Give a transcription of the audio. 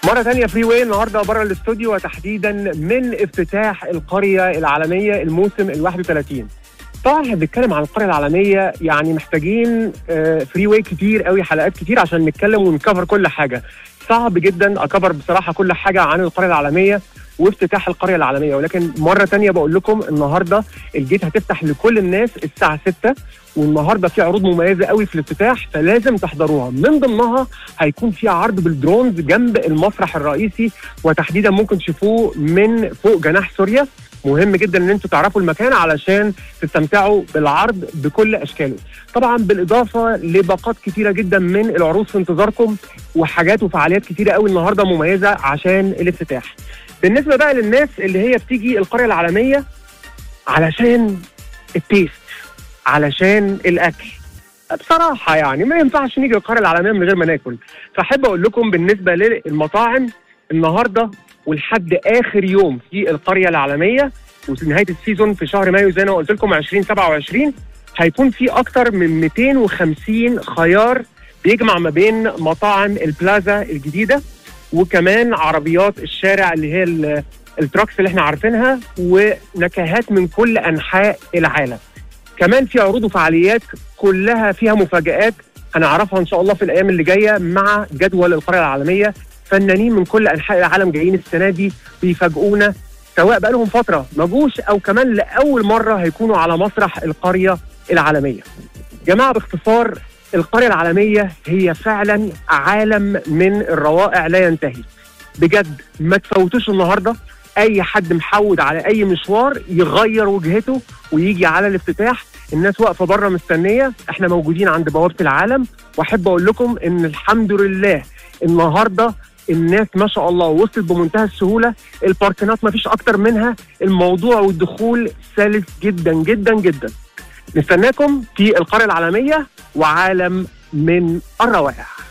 مرة تانية فري واي النهاردة بره الاستوديو وتحديدا من افتتاح القرية العالمية الموسم ال 31 طبعا احنا بنتكلم عن القرية العالمية يعني محتاجين فري واي كتير قوي حلقات كتير عشان نتكلم ونكفر كل حاجة صعب جدا اكفر بصراحة كل حاجة عن القرية العالمية وافتتاح القرية العالمية ولكن مرة تانية بقول لكم النهاردة الجيت هتفتح لكل الناس الساعة 6 والنهارده في عروض مميزه قوي في الافتتاح فلازم تحضروها من ضمنها هيكون في عرض بالدرونز جنب المسرح الرئيسي وتحديدا ممكن تشوفوه من فوق جناح سوريا مهم جدا ان انتم تعرفوا المكان علشان تستمتعوا بالعرض بكل اشكاله طبعا بالاضافه لباقات كتيره جدا من العروض في انتظاركم وحاجات وفعاليات كتيره قوي النهارده مميزه عشان الافتتاح بالنسبه بقى للناس اللي هي بتيجي القريه العالميه علشان التيست علشان الاكل بصراحه يعني ما ينفعش نيجي القريه العالميه من غير ما ناكل فاحب اقول لكم بالنسبه للمطاعم النهارده ولحد اخر يوم في القريه العالميه ونهايه السيزون في شهر مايو زي ما قلت لكم 2027 هيكون في اكتر من 250 خيار بيجمع ما بين مطاعم البلازا الجديده وكمان عربيات الشارع اللي هي التراكس اللي احنا عارفينها ونكهات من كل انحاء العالم كمان في عروض وفعاليات كلها فيها مفاجآت هنعرفها ان شاء الله في الايام اللي جايه مع جدول القريه العالميه فنانين من كل انحاء العالم جايين السنه دي بيفاجئونا سواء بقى لهم فتره ما جوش او كمان لاول مره هيكونوا على مسرح القريه العالميه. جماعه باختصار القريه العالميه هي فعلا عالم من الروائع لا ينتهي. بجد ما تفوتوش النهارده اي حد محود على اي مشوار يغير وجهته ويجي على الافتتاح الناس واقفه بره مستنيه احنا موجودين عند بوابه العالم واحب اقول لكم ان الحمد لله النهارده الناس ما شاء الله وصلت بمنتهى السهوله الباركنات ما فيش اكتر منها الموضوع والدخول سلس جدا جدا جدا نستناكم في القريه العالميه وعالم من الروائع